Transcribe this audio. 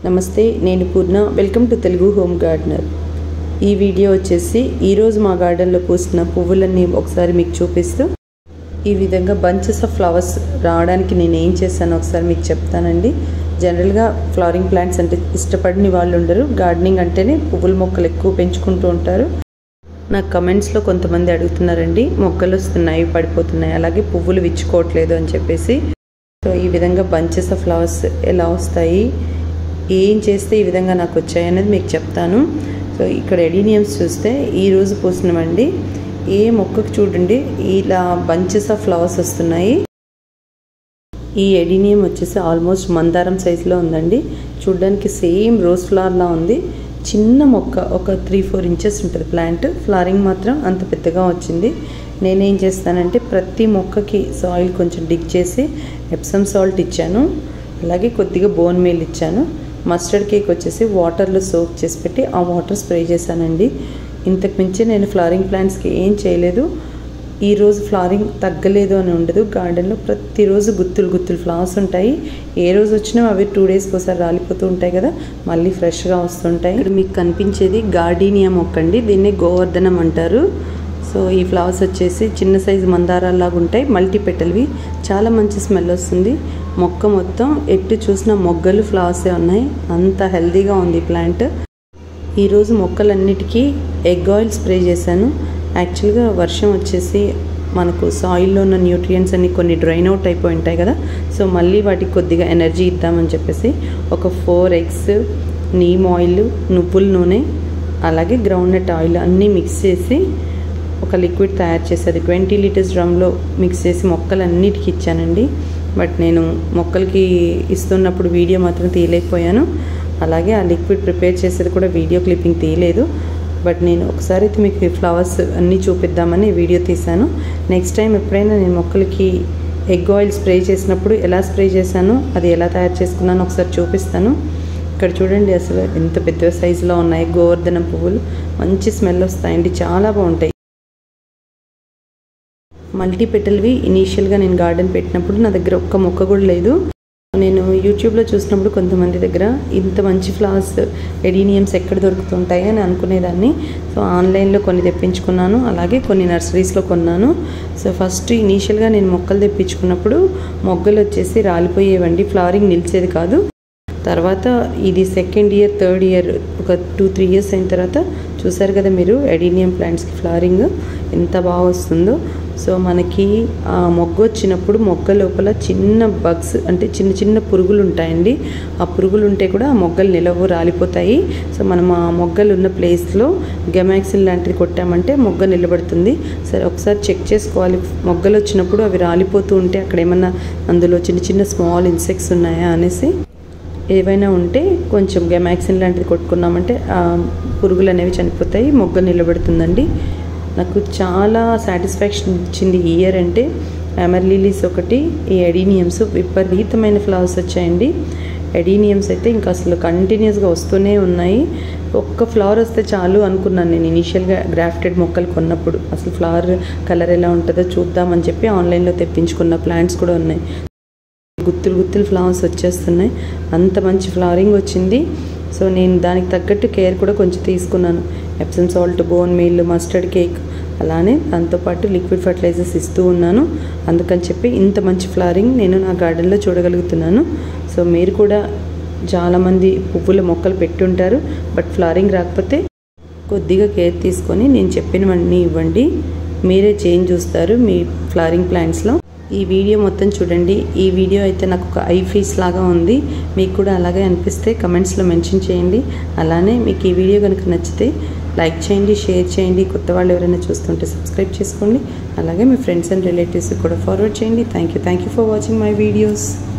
నమస్తే నేను Purna welcome to Telugu home gardener ఈ వీడియో వచ్చేసి ఈరోజు మా గార్డెన్లో పూసిన పువ్వులన్నీ ఒకసారి మీకు చూపిస్తూ ఈ విధంగా బంచెస్ ఆఫ్ ఫ్లవర్స్ రావడానికి నేను ఏం చేశానో ఒకసారి మీకు చెప్తానండి జనరల్గా ఫ్లవరింగ్ ప్లాంట్స్ అంటే ఇష్టపడని వాళ్ళు ఉండరు గార్డెనింగ్ అంటేనే పువ్వుల మొక్కలు ఎక్కువ పెంచుకుంటూ ఉంటారు నాకు కమెంట్స్లో కొంతమంది అడుగుతున్నారండి మొక్కలు వస్తున్నాయి పడిపోతున్నాయి అలాగే పువ్వులు విచ్చుకోవట్లేదు అని చెప్పేసి సో ఈ విధంగా బంచెస్ ఆఫ్ ఫ్లవర్స్ ఎలా వస్తాయి ఏం చేస్తే ఈ విధంగా నాకు వచ్చాయి అనేది మీకు చెప్తాను సో ఇక్కడ ఎడీనియమ్స్ చూస్తే ఈరోజు పూసినవండి ఏ మొక్కకు చూడండి ఇలా బంచెస్ ఆఫ్ ఫ్లవర్స్ వస్తున్నాయి ఈ ఎడీనియం వచ్చేసి ఆల్మోస్ట్ మందారం సైజులో ఉందండి చూడడానికి సేమ్ రోజ్ ఫ్లవర్లా ఉంది చిన్న మొక్క ఒక త్రీ ఫోర్ ఇంచెస్ ఉంటుంది ప్లాంట్ ఫ్లవరింగ్ మాత్రం అంత పెద్దగా వచ్చింది నేనేం చేస్తానంటే ప్రతి మొక్కకి సాయిల్ కొంచెం డిగ్ చేసి ఎప్సమ్ సాల్ట్ ఇచ్చాను అలాగే కొద్దిగా బోన్ మీల్ ఇచ్చాను మస్టర్డ్ కేక్ వచ్చేసి వాటర్లో సోక్ చేసి పెట్టి ఆ వాటర్ స్ప్రే చేశానండి ఇంతకు మించి నేను ఫ్లవరింగ్ ప్లాంట్స్కి ఏం చేయలేదు ఈరోజు ఫ్లవరింగ్ తగ్గలేదు అని ఉండదు గార్డెన్లో ప్రతిరోజు గుత్తులు గుత్తులు ఫ్లవర్స్ ఉంటాయి ఏ రోజు వచ్చినా అవి టూ డేస్కి ఒకసారి రాలిపోతూ ఉంటాయి కదా మళ్ళీ ఫ్రెష్గా వస్తుంటాయి ఇక్కడ మీకు కనిపించేది గార్డీనియా మొక్క అండి దీన్ని గోవర్ధనం అంటారు సో ఈ ఫ్లవర్స్ వచ్చేసి చిన్న సైజు మందారాలాగా ఉంటాయి మల్టీ పెటల్వి చాలా మంచి స్మెల్ వస్తుంది మొక్క మొత్తం ఎట్టు చూసిన మొగ్గలు ఫ్లవర్సే ఉన్నాయి అంత హెల్తీగా ఉంది ప్లాంట్ ఈరోజు మొక్కలన్నిటికీ ఎగ్ ఆయిల్ స్ప్రే చేశాను యాక్చువల్గా వర్షం వచ్చేసి మనకు సాయిల్లో ఉన్న న్యూట్రియంట్స్ అన్ని కొన్ని డ్రైన్ అవుట్ అయిపోయి ఉంటాయి కదా సో మళ్ళీ వాటికి కొద్దిగా ఎనర్జీ ఇద్దామని చెప్పేసి ఒక ఫోర్ ఎగ్స్ నీమ్ ఆయిల్ నువ్వుల నూనె అలాగే గ్రౌండ్నట్ ఆయిల్ అన్నీ మిక్స్ చేసి ఒక లిక్విడ్ తయారు చేసేది ట్వంటీ లీటర్స్ డ్రమ్లో మిక్స్ చేసి మొక్కలన్నిటికీ ఇచ్చానండి బట్ నేను మొక్కలకి ఇస్తున్నప్పుడు వీడియో మాత్రం తీయలేకపోయాను అలాగే ఆ లిక్విడ్ ప్రిపేర్ చేసేది కూడా వీడియో క్లిప్పింగ్ తీయలేదు బట్ నేను ఒకసారి అయితే మీకు ఫ్లవర్స్ అన్నీ చూపిద్దామని వీడియో తీశాను నెక్స్ట్ టైం ఎప్పుడైనా నేను మొక్కలకి ఎగ్ ఆయిల్ స్ప్రే చేసినప్పుడు ఎలా స్ప్రే చేశానో అది ఎలా తయారు చేసుకున్నానో ఒకసారి చూపిస్తాను ఇక్కడ చూడండి అసలు ఎంత పెద్ద సైజులో ఉన్నాయి గోవర్ధనం పువ్వులు మంచి స్మెల్ వస్తాయండి చాలా బాగుంటాయి మల్టీ పెటల్వి ఇనీషియల్గా నేను గార్డెన్ పెట్టినప్పుడు నా దగ్గర ఒక్క మొక్క కూడా లేదు నేను యూట్యూబ్లో చూసినప్పుడు కొంతమంది దగ్గర ఇంత మంచి ఫ్లవర్స్ ఎడీనియమ్స్ ఎక్కడ దొరుకుతుంటాయి అని అనుకునేదాన్ని సో ఆన్లైన్లో కొన్ని తెప్పించుకున్నాను అలాగే కొన్ని నర్సరీస్లో కొన్నాను సో ఫస్ట్ ఇనీషియల్గా నేను మొక్కలు తెప్పించుకున్నప్పుడు మొగ్గలు వచ్చేసి రాలిపోయేవండి ఫ్లవరింగ్ నిలిచేది కాదు తర్వాత ఇది సెకండ్ ఇయర్ థర్డ్ ఇయర్ ఒక టూ త్రీ ఇయర్స్ అయిన తర్వాత చూసారు కదా మీరు ఎడీనియం ప్లాంట్స్కి ఫ్లవరింగ్ ఎంత బాగా వస్తుందో సో మనకి ఆ మొగ్గ వచ్చినప్పుడు మొగ్గ లోపల చిన్న బగ్స్ అంటే చిన్న చిన్న పురుగులు ఉంటాయండి ఆ పురుగులు ఉంటే కూడా ఆ మొగ్గలు నిలవు రాలిపోతాయి సో మనం ఆ మొగ్గలు ఉన్న ప్లేస్లో గెమాక్సిన్ లాంటిది కొట్టామంటే మొగ్గ నిలబడుతుంది సరే ఒకసారి చెక్ చేసుకోవాలి మొగ్గలు వచ్చినప్పుడు అవి రాలిపోతూ ఉంటే అక్కడ ఏమన్నా అందులో చిన్న చిన్న స్మాల్ ఇన్సెక్ట్స్ ఉన్నాయా అనేసి ఏవైనా ఉంటే కొంచెం గెమాక్సిన్ లాంటిది కొట్టుకున్నామంటే పురుగులు అనేవి చనిపోతాయి మొగ్గ నిలబడుతుందండి నాకు చాలా సాటిస్ఫాక్షన్ ఇచ్చింది ఈ ఇయర్ అంటే అమర్ లిలీస్ ఒకటి ఈ ఎడీనియమ్స్ విపరీతమైన ఫ్లవర్స్ వచ్చాయండి ఎడీనియమ్స్ అయితే ఇంకా అసలు కంటిన్యూస్గా వస్తూనే ఉన్నాయి ఒక్క ఫ్లవర్ వస్తే చాలు అనుకున్నాను నేను ఇనీషియల్గా గ్రాఫ్టెడ్ మొక్కలు కొన్నప్పుడు అసలు ఫ్లవర్ కలర్ ఎలా ఉంటుందో చూద్దామని చెప్పి ఆన్లైన్లో తెప్పించుకున్న ప్లాంట్స్ కూడా ఉన్నాయి గుత్తులు గుత్తులు ఫ్లవర్స్ వచ్చేస్తున్నాయి అంత మంచి ఫ్లవరింగ్ వచ్చింది సో నేను దానికి తగ్గట్టు కేర్ కూడా కొంచెం తీసుకున్నాను Epsom salt bone meal mustard cake అలానే దాంతోపాటు లిక్విడ్ ఫర్టిలైజర్స్ ఇస్తూ ఉన్నాను అందుకని చెప్పి ఇంత మంచి ఫ్లవరింగ్ నేను నా గార్డెన్లో చూడగలుగుతున్నాను సో మీరు కూడా చాలామంది పువ్వుల మొక్కలు పెట్టుంటారు బట్ ఫ్లవరింగ్ రాకపోతే కొద్దిగా కేర్ తీసుకొని నేను చెప్పినవన్నీ ఇవ్వండి మీరే చేంజ్ చూస్తారు మీ ఫ్లవరింగ్ ప్లాంట్స్లో ఈ వీడియో మొత్తం చూడండి ఈ వీడియో అయితే నాకు ఒక ఐ ఫీస్ లాగా ఉంది మీకు కూడా అలాగే అనిపిస్తే కమెంట్స్లో మెన్షన్ చేయండి అలానే మీకు ఈ వీడియో కనుక నచ్చితే లైక్ చేయండి షేర్ చేయండి కొత్త వాళ్ళు ఎవరైనా చూస్తుంటే సబ్స్క్రైబ్ చేసుకోండి అలాగే మీ ఫ్రెండ్స్ అండ్ రిలేటివ్స్కి కూడా ఫార్వర్డ్ చేయండి thank you thank you for watching my videos